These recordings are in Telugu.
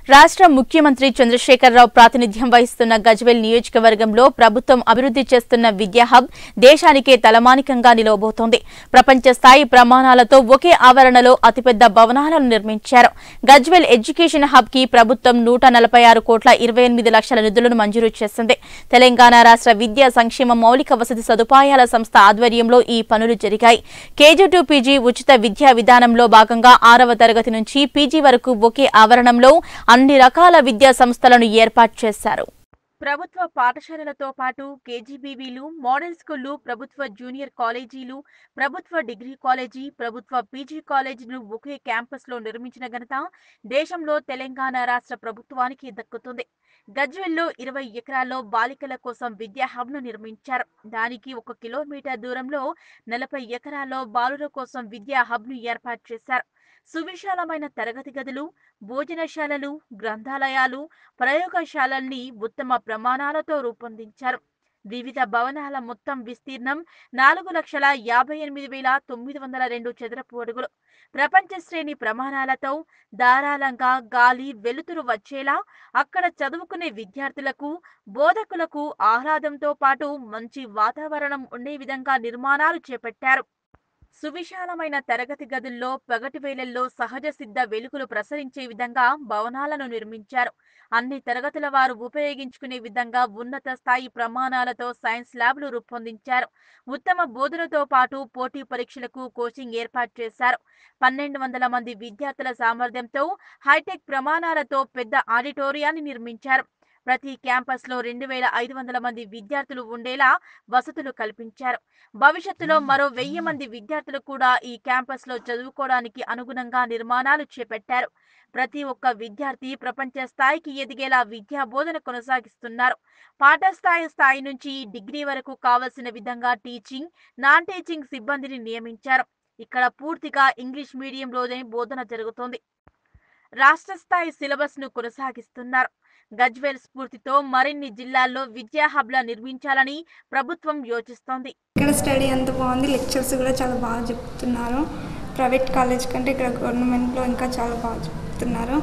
రాష్ట్ర ముఖ్యమంత్రి చంద్రశేఖరరావు ప్రాతినిధ్యం వహిస్తున్న గజ్వేల్ నియోజకవర్గంలో ప్రభుత్వం అభివృద్ధి చేస్తున్న విద్యా హబ్ దేశానికే తలమానికంగా నిలవబోతోంది ప్రపంచ స్థాయి ప్రమాణాలతో ఒకే ఆవరణలో అతిపెద్ద భవనాలను నిర్మించారు గజ్వేల్ ఎడ్యుకేషన్ హబ్ కి ప్రభుత్వం నూట నలభై ఆరు కోట్ల ఇరవై ఎనిమిది లక్షల నిధులను మంజూరు చేసింది తెలంగాణ రాష్ట్ర విద్యా సంక్షేమ మౌలిక వసతి సదుపాయాల సంస్థ ఆధ్వర్యంలో ఈ పనులు జరిగాయి కేజీ టు పీజీ ఉచిత విద్యా విధానంలో భాగంగా ఆరవ తరగతి నుంచి పీజీ వరకు ఒకే ఆవరణంలో అన్ని రకాల విద్యా సంస్థలను ఏర్పాటు చేశారు ప్రభుత్వ పాఠశాలలతో పాటు కేజీబీవీలు మోడల్ స్కూళ్లు ప్రభుత్వ జూనియర్ కాలేజీలు ప్రభుత్వ డిగ్రీ కాలేజీ ప్రభుత్వ పీజీ కాలేజీలు ఒకే క్యాంపస్లో నిర్మించిన ఘనత దేశంలో తెలంగాణ రాష్ట్ర ప్రభుత్వానికి దక్కుతుంది గజ్వెల్లో ఇరవై ఎకరాల్లో బాలికల కోసం విద్యా హబ్ను నిర్మించారు దానికి ఒక కిలోమీటర్ దూరంలో నలభై ఎకరాల్లో బాలుర కోసం విద్యా హబ్ను ఏర్పాటు చేశారు సువిశాలమైన తరగతి గదులు భోజనశాలలు గ్రంథాలయాలు ప్రయోగశాలల్ని ఉత్తమ ప్రమాణాలతో రూపొందించారు వివిధ భవనాల మొత్తం విస్తీర్ణం నాలుగు లక్షల యాభై ఎనిమిది వేల తొమ్మిది వందల రెండు చదరపు అడుగులు ప్రపంచ శ్రేణి ప్రమాణాలతో ధారాళంగా గాలి వెలుతురు వచ్చేలా అక్కడ చదువుకునే విద్యార్థులకు బోధకులకు ఆహ్లాదంతో పాటు మంచి వాతావరణం ఉండే విధంగా నిర్మాణాలు చేపట్టారు సువిశాలమైన తరగతి గదుల్లో పగటి వేళల్లో సహజ సిద్ధ వెలుగులు ప్రసరించే విధంగా భవనాలను నిర్మించారు అన్ని తరగతుల వారు ఉపయోగించుకునే విధంగా ఉన్నత స్థాయి ప్రమాణాలతో సైన్స్ ల్యాబ్లు రూపొందించారు ఉత్తమ బోధనతో పాటు పోటీ పరీక్షలకు కోచింగ్ ఏర్పాటు చేశారు పన్నెండు వందల మంది విద్యార్థుల సామర్థ్యంతో హైటెక్ ప్రమాణాలతో పెద్ద ఆడిటోరియాన్ని నిర్మించారు ప్రతి క్యాంపస్ లో రెండు వేల ఐదు వందల మంది విద్యార్థులు ఉండేలా వసతులు కల్పించారు భవిష్యత్తులో మరో వెయ్యి మంది విద్యార్థులు కూడా ఈ క్యాంపస్ లో చదువుకోవడానికి అనుగుణంగా నిర్మాణాలు చేపట్టారు ప్రతి ఒక్క విద్యార్థి ప్రపంచ స్థాయికి ఎదిగేలా విద్యా బోధన కొనసాగిస్తున్నారు పాఠస్థాయి స్థాయి నుంచి డిగ్రీ వరకు కావలసిన విధంగా టీచింగ్ నాన్ టీచింగ్ సిబ్బందిని నియమించారు ఇక్కడ పూర్తిగా ఇంగ్లీష్ మీడియంలోనే బోధన జరుగుతోంది రాష్ట్ర స్థాయి సిలబస్ ను కొనసాగిస్తున్నారు గజ్వేల్ స్ఫూర్తితో మరిన్ని జిల్లాల్లో విద్యా హబ్ల నిర్మించాలని ప్రభుత్వం యోచిస్తోంది ఇక్కడ స్టడీ అంత బాగుంది లెక్చర్స్ కూడా చాలా బాగా చెప్తున్నారు ప్రైవేట్ కాలేజ్ కంటే ఇక్కడ గవర్నమెంట్లో ఇంకా చాలా బాగా చెప్తున్నారు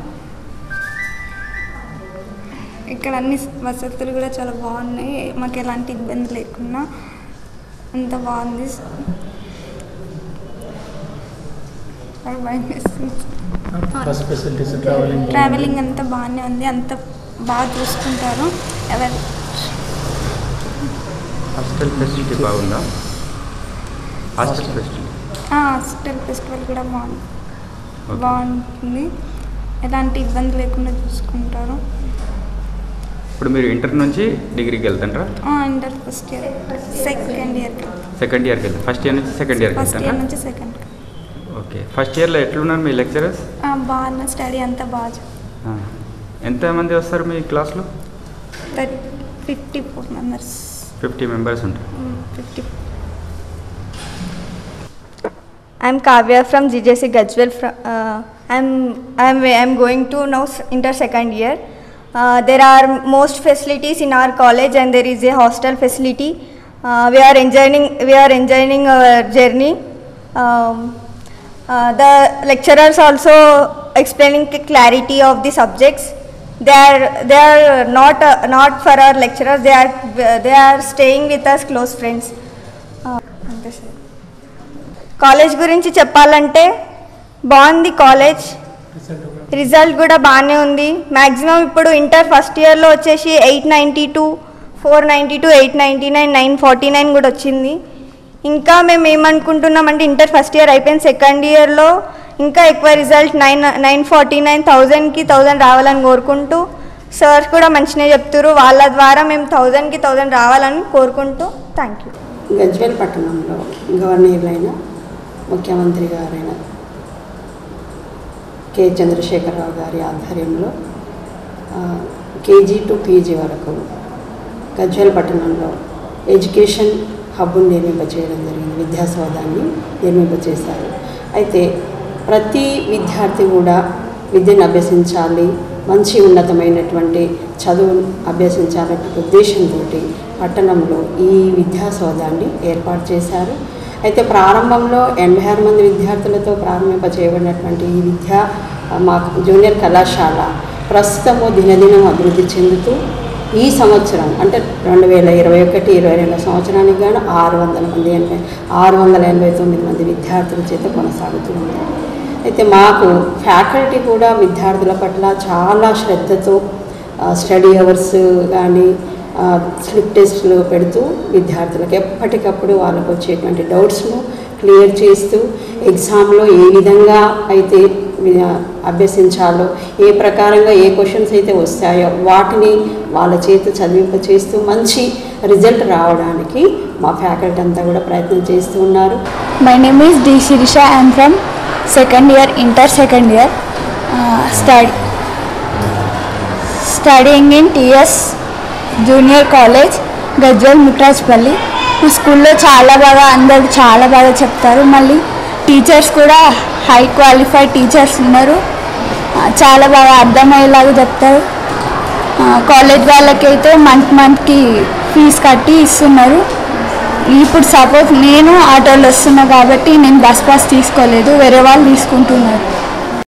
ఇక్కడ అన్ని వసతులు కూడా చాలా బాగున్నాయి మాకు ఎలాంటి ఇబ్బంది లేకుండా అంత బాగుంది చాలా భయం వేస్తుంది. బస్ ఫెసిలిటీస్ ట్రావెలింగ్ ట్రావెలింగ్ అంతా బాగానే ఉంది అంత బాగా చూసుకుంటారు ఎవరు హాస్టల్ ఫెసిలిటీ బాగుందా హాస్టల్ ఫెసిలిటీ హాస్టల్ ఫెస్టివల్ కూడా బాగుంది ఓకే. బాగుంటుంది ఎలాంటి ఇబ్బంది లేకుండా చూసుకుంటారు ఇప్పుడు మీరు ఇంటర్ నుంచి డిగ్రీకి వెళ్తారా inter first year second year second ఇయర్కి వెళ్తారు ఫస్ట్ ఇయర్ నుంచి సెకండ్ ఇయర్కి ఫస్ట్ ఇయర్ వెళ్తారా నుంచి సెకండ్ ఓకే ఫస్ట్ ఇయర్లో ఎట్లున్నారు మీ లెక్చరర్స్ బాగున్న స్టడీ అంతా బాగా చెప్తారు ఎంతమంది వస్తారు మీ క్లాస్లో fifty four members fifty members ఉంటారు fifty I'm Kavya from GJC Gajwell. Fr- uh, I'm, I'm, I'm going to now s- inter second year. Uh, there are most facilities in our college and there is a hostel facility. Uh, we are enjoying we are enjoying our journey. Um, uh, the lecturers also explaining c- clarity of the subjects. They are they are not uh, not for our lecturers. They are they are staying with us close friends. Uh, అంతే సార్ కాలేజ్ గురించి చెప్పాలంటే బాగుంది కాలేజ్ రిజల్ట్ కూడా బాగానే ఉంది మ్యాక్సిమం ఇప్పుడు ఇంటర్ ఫస్ట్ ఇయర్లో వచ్చేసి eight ninety two four ninety two eight ninety nine nine forty nine కూడా వచ్చింది ఇంకా మేము ఏమనుకుంటున్నామంటే ఇంటర్ ఫస్ట్ ఇయర్ అయిపోయింది సెకండ్ ఇయర్లో ఇంకా ఎక్కువ result nine nine forty nine థౌజండ్కి థౌజండ్ రావాలని కోరుకుంటూ సార్ కూడా మంచిగా చెప్తారు వాళ్ళ ద్వారా మేము థౌజండ్కి థౌజండ్ రావాలని కోరుకుంటూ థ్యాంక్ యూ గజ్వేల్ పట్టణంలో గవర్నర్లైన ముఖ్యమంత్రి గారైన కె చంద్రశేఖరరావు గారి ఆధ్వర్యంలో ఆ, కేజీ టు పీజీ వరకు గజ్వేల్ పట్టణంలో ఎడ్యుకేషన్ హబ్ను నిర్మింపచేయడం జరిగింది విద్యాసౌధాన్ని నిర్మింపచేశారు అయితే ప్రతి విద్యార్థి కూడా విద్యను అభ్యసించాలి మంచి ఉన్నతమైనటువంటి చదువు అభ్యసించాలనే ఉద్దేశంతో పట్టణంలో ఈ విద్యా సౌధాన్ని ఏర్పాటు చేశారు అయితే ప్రారంభంలో ఎనభై ఆరు మంది విద్యార్థులతో ప్రారంభింప చేయబడినటువంటి ఈ విద్యా ఆ, మా జూనియర్ కళాశాల ప్రస్తుతము దినదినం అభివృద్ధి చెందుతూ ఈ సంవత్సరం అంటే రెండు వేల ఇరవై ఒకటి ఇరవై రెండు సంవత్సరానికి గాను ఆరు వందల మంది ఎనభై ఆరు వందల ఎనభై తొమ్మిది మంది విద్యార్థుల చేత కొనసాగుతూ ఉంది అయితే మాకు ఫ్యాకల్టీ కూడా విద్యార్థుల పట్ల చాలా శ్రద్ధతో స్టడీ అవర్స్ కానీ స్లిప్ టెస్ట్లు పెడుతూ విద్యార్థులకు ఎప్పటికప్పుడు వాళ్ళకు వచ్చేటువంటి డౌట్స్ను క్లియర్ చేస్తూ ఎగ్జామ్లో ఏ విధంగా అయితే వి- అభ్యసించాలో ఏ ప్రకారంగా ఏ క్వశ్చన్స్ అయితే వస్తాయో వాటిని వాళ్ళ చేత చదివింప చేస్తూ మంచి రిజల్ట్ రావడానికి మా ఫ్యాకల్టీ అంతా కూడా ప్రయత్నం చేస్తూ ఉన్నారు My name is D. Sirisha. I am from second year, inter second year, uh, study, studying in TS junior college Gajwel Mutrajpalli ఈ స్కూల్లో చాలా బాగా అందరూ చాలా బాగా చెప్తారు మళ్ళీ టీచర్స్ కూడా హై క్వాలిఫైడ్ టీచర్స్ ఉన్నారు ఆ, చాలా బాగా అర్థమయ్యేలాగా చెప్తారు ఆ, కాలేజ్ వాళ్ళకైతే మంత్ మంత్కి ఫీజు కట్టి ఇస్తున్నారు ఇప్పుడు సపోజ్ నేను ఆటోలో వస్తున్నా కాబట్టి నేను బస్ పాస్ తీసుకోలేదు వేరే వాళ్ళు తీసుకుంటున్నారు